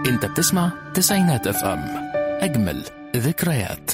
انت بتسمع تسعينات اف ام اجمل ذكريات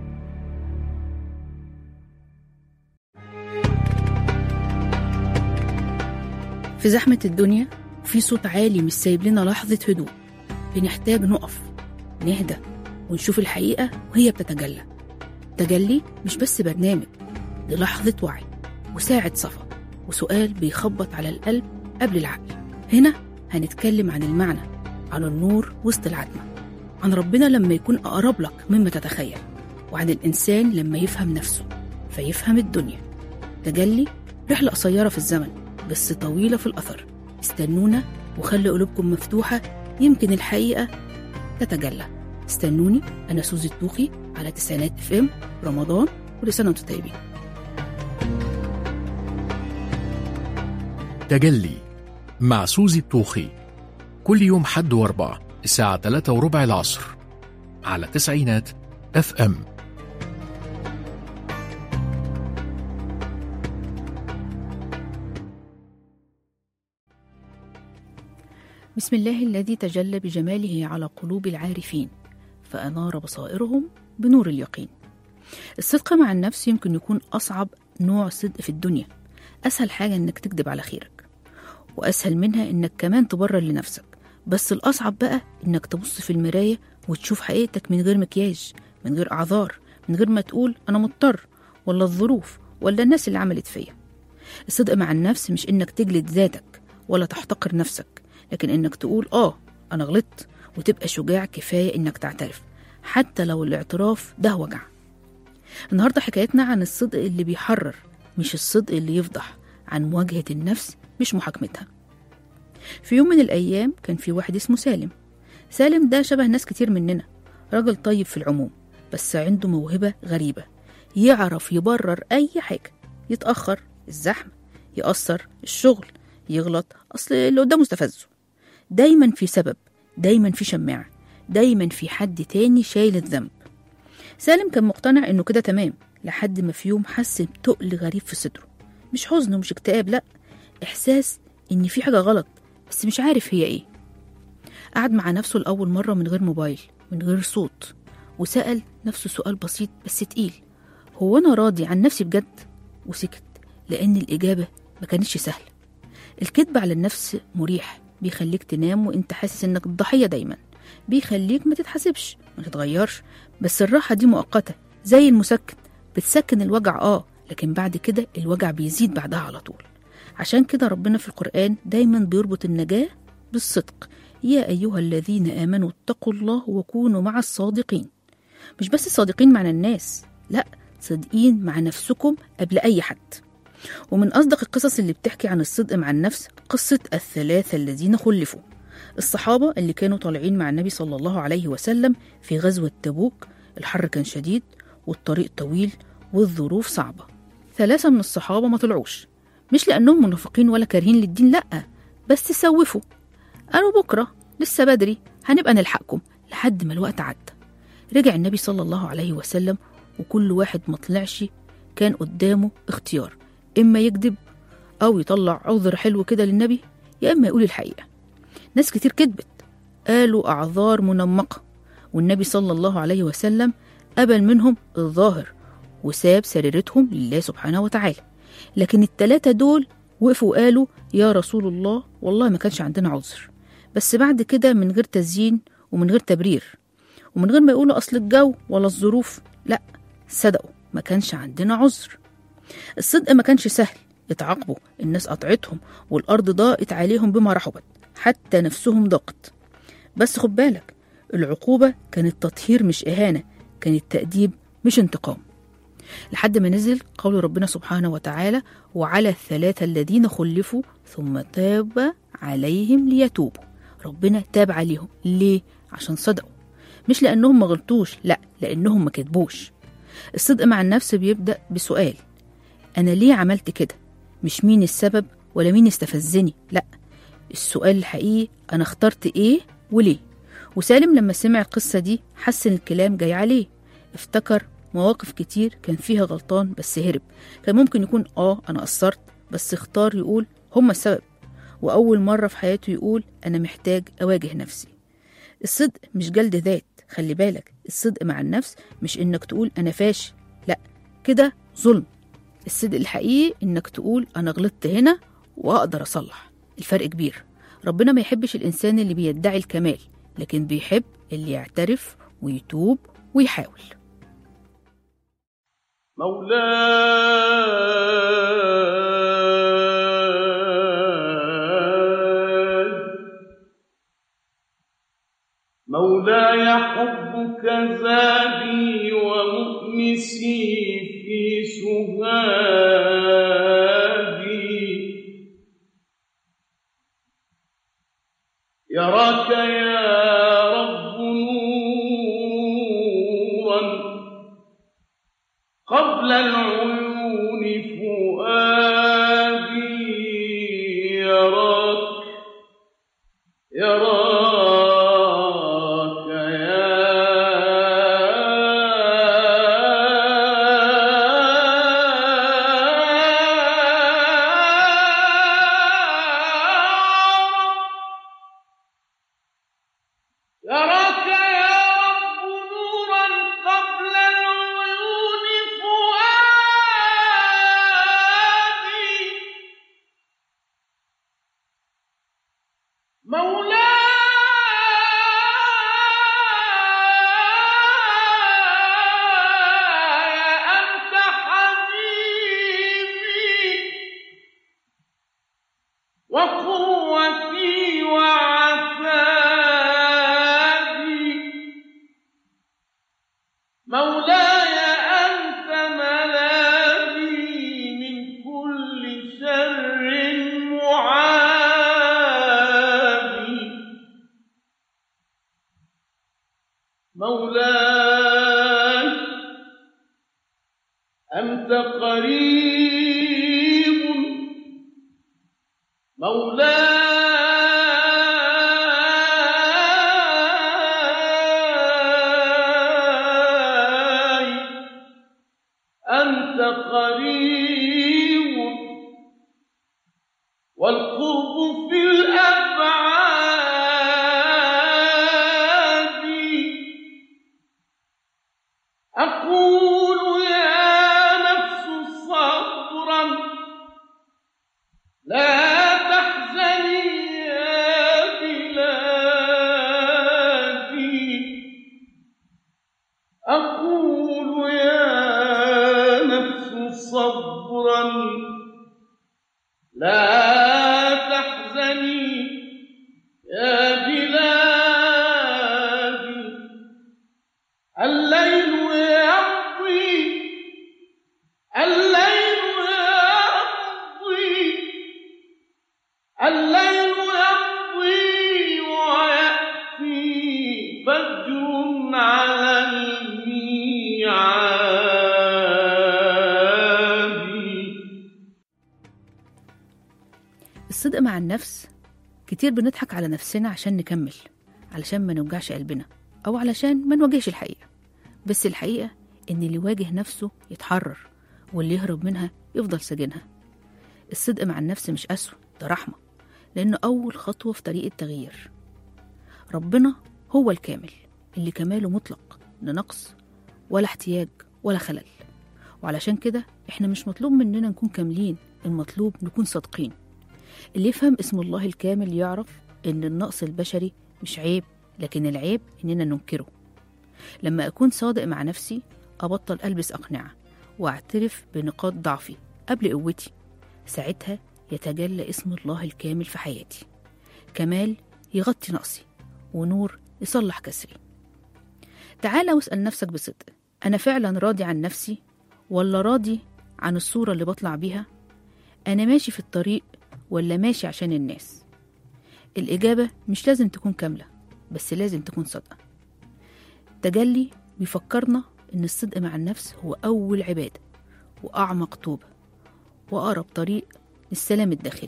في زحمة الدنيا في صوت عالي مش سايب لنا لحظة هدوء بنحتاج نقف نهدى ونشوف الحقيقة وهي بتتجلى تجلي مش بس برنامج دي لحظة وعي وساعة صفا وسؤال بيخبط على القلب قبل العقل هنا هنتكلم عن المعنى عن النور وسط العتمة عن ربنا لما يكون أقرب لك مما تتخيل وعن الإنسان لما يفهم نفسه فيفهم الدنيا تجلي رحلة قصيرة في الزمن بس طويلة في الأثر استنونا وخلي قلوبكم مفتوحة يمكن الحقيقة تتجلى استنوني أنا سوزي الطوخي على تسعينات اف ام رمضان كل سنة وانتم طيبين تجلي مع سوزي الطوخي كل يوم حد واربع الساعة 3 وربع العصر على تسعينات اف ام بسم الله الذي تجلى بجماله على قلوب العارفين فأنار بصائرهم بنور اليقين الصدق مع النفس يمكن يكون أصعب نوع صدق في الدنيا أسهل حاجة إنك تكذب على خيرك وأسهل منها إنك كمان تبرر لنفسك بس الأصعب بقى إنك تبص في المراية وتشوف حقيقتك من غير مكياج من غير أعذار من غير ما تقول أنا مضطر ولا الظروف ولا الناس اللي عملت فيا الصدق مع النفس مش إنك تجلد ذاتك ولا تحتقر نفسك لكن إنك تقول آه أنا غلطت وتبقى شجاع كفاية إنك تعترف حتى لو الاعتراف ده وجع النهاردة حكايتنا عن الصدق اللي بيحرر مش الصدق اللي يفضح عن مواجهة النفس مش محاكمتها في يوم من الأيام كان في واحد اسمه سالم سالم ده شبه ناس كتير مننا راجل طيب في العموم بس عنده موهبة غريبة يعرف يبرر أي حاجة يتأخر الزحمة يأثر الشغل يغلط أصل اللي قدامه استفزه دايما في سبب دايما في شماعة دايما في حد تاني شايل الذنب سالم كان مقتنع انه كده تمام لحد ما في يوم حس بتقل غريب في صدره مش حزن ومش اكتئاب لا احساس ان في حاجة غلط بس مش عارف هي ايه قعد مع نفسه لأول مرة من غير موبايل من غير صوت وسأل نفسه سؤال بسيط بس تقيل هو أنا راضي عن نفسي بجد وسكت لأن الإجابة ما كانتش سهلة الكذب على النفس مريح بيخليك تنام وانت حاسس انك الضحية دايما بيخليك ما تتحاسبش ما تتغيرش بس الراحة دي مؤقتة زي المسكن بتسكن الوجع اه لكن بعد كده الوجع بيزيد بعدها على طول عشان كده ربنا في القرآن دايما بيربط النجاة بالصدق يا أيها الذين آمنوا اتقوا الله وكونوا مع الصادقين مش بس الصادقين مع الناس لا صادقين مع نفسكم قبل أي حد ومن أصدق القصص اللي بتحكي عن الصدق مع النفس قصة الثلاثة الذين خلفوا الصحابة اللي كانوا طالعين مع النبي صلى الله عليه وسلم في غزوة تبوك الحر كان شديد والطريق طويل والظروف صعبة ثلاثة من الصحابة ما طلعوش مش لأنهم منافقين ولا كارهين للدين لأ بس تسوفوا قالوا بكرة لسه بدري هنبقى نلحقكم لحد ما الوقت عدى رجع النبي صلى الله عليه وسلم وكل واحد ما طلعش كان قدامه اختيار إما يكذب أو يطلع عذر حلو كده للنبي يا إما يقول الحقيقة ناس كتير كذبت قالوا أعذار منمقة والنبي صلى الله عليه وسلم قبل منهم الظاهر وساب سريرتهم لله سبحانه وتعالى لكن التلاتة دول وقفوا وقالوا يا رسول الله والله ما كانش عندنا عذر بس بعد كده من غير تزيين ومن غير تبرير ومن غير ما يقولوا أصل الجو ولا الظروف لأ صدقوا ما كانش عندنا عذر الصدق ما كانش سهل اتعاقبوا الناس قطعتهم والأرض ضاقت عليهم بما رحبت حتى نفسهم ضاقت بس خد بالك العقوبة كانت تطهير مش إهانة كانت تأديب مش انتقام لحد ما نزل قول ربنا سبحانه وتعالى وعلى الثلاثة الذين خلفوا ثم تاب عليهم ليتوبوا ربنا تاب عليهم ليه؟ عشان صدقوا مش لأنهم ما غلطوش لا لأنهم ما كذبوش الصدق مع النفس بيبدأ بسؤال أنا ليه عملت كده؟ مش مين السبب ولا مين استفزني لا السؤال الحقيقي أنا اخترت إيه وليه وسالم لما سمع القصة دي حس إن الكلام جاي عليه افتكر مواقف كتير كان فيها غلطان بس هرب كان ممكن يكون آه أنا قصرت بس اختار يقول هما السبب وأول مرة في حياته يقول أنا محتاج أواجه نفسي الصدق مش جلد ذات خلي بالك الصدق مع النفس مش انك تقول انا فاشل لا كده ظلم الصدق الحقيقي انك تقول انا غلطت هنا واقدر اصلح الفرق كبير ربنا ما يحبش الانسان اللي بيدعي الكمال لكن بيحب اللي يعترف ويتوب ويحاول مولاي مولاي حبك زادي ومؤنسي في سهادي يراك يا رب نورا قبل العيون فؤادي يراك يراك يا يراك يا رب نورا قبل العيون فؤادي مولاي أنت حبيبي وقوتي وعتابي مولاي أنت ملاذي من كل شر معادي مولاي أنت قريب مولاي أنت قريب والقرب في الأبعاد أقول يا نفس صبرا لا تحزني يا بلادي أقول يا نفس صبرا لا تحزني يا بلادي الليل يمضي الليل يمضي الليل يمضي ويأتي فجر على الميعاد الصدق مع النفس كتير بنضحك على نفسنا عشان نكمل علشان ما نوجعش قلبنا أو علشان ما نواجهش الحقيقة بس الحقيقة إن اللي يواجه نفسه يتحرر واللي يهرب منها يفضل ساجنها الصدق مع النفس مش أسوأ ده رحمة لأنه أول خطوة في طريق التغيير ربنا هو الكامل اللي كماله مطلق لا نقص ولا احتياج ولا خلل وعلشان كده احنا مش مطلوب مننا نكون كاملين المطلوب نكون صادقين اللي يفهم اسم الله الكامل يعرف ان النقص البشري مش عيب لكن العيب اننا ننكره لما اكون صادق مع نفسي ابطل البس اقنعه واعترف بنقاط ضعفي قبل قوتي ساعتها يتجلى اسم الله الكامل في حياتي كمال يغطي نقصي ونور يصلح كسري تعال واسأل نفسك بصدق أنا فعلا راضي عن نفسي ولا راضي عن الصورة اللي بطلع بيها أنا ماشي في الطريق ولا ماشي عشان الناس الإجابة مش لازم تكون كاملة بس لازم تكون صادقة تجلي بيفكرنا إن الصدق مع النفس هو أول عبادة وأعمق توبة وأقرب طريق للسلام الداخلي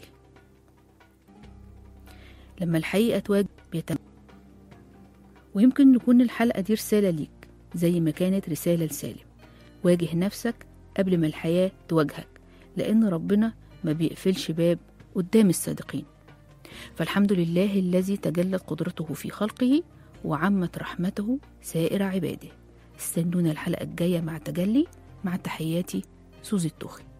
لما الحقيقة تواجه بيتم ويمكن نكون الحلقة دي رسالة ليك زي ما كانت رسالة لسالم واجه نفسك قبل ما الحياة تواجهك لأن ربنا ما بيقفلش باب قدام الصادقين فالحمد لله الذي تجلت قدرته في خلقه وعمت رحمته سائر عباده استنونا الحلقة الجاية مع تجلي مع تحياتي سوزي التوخي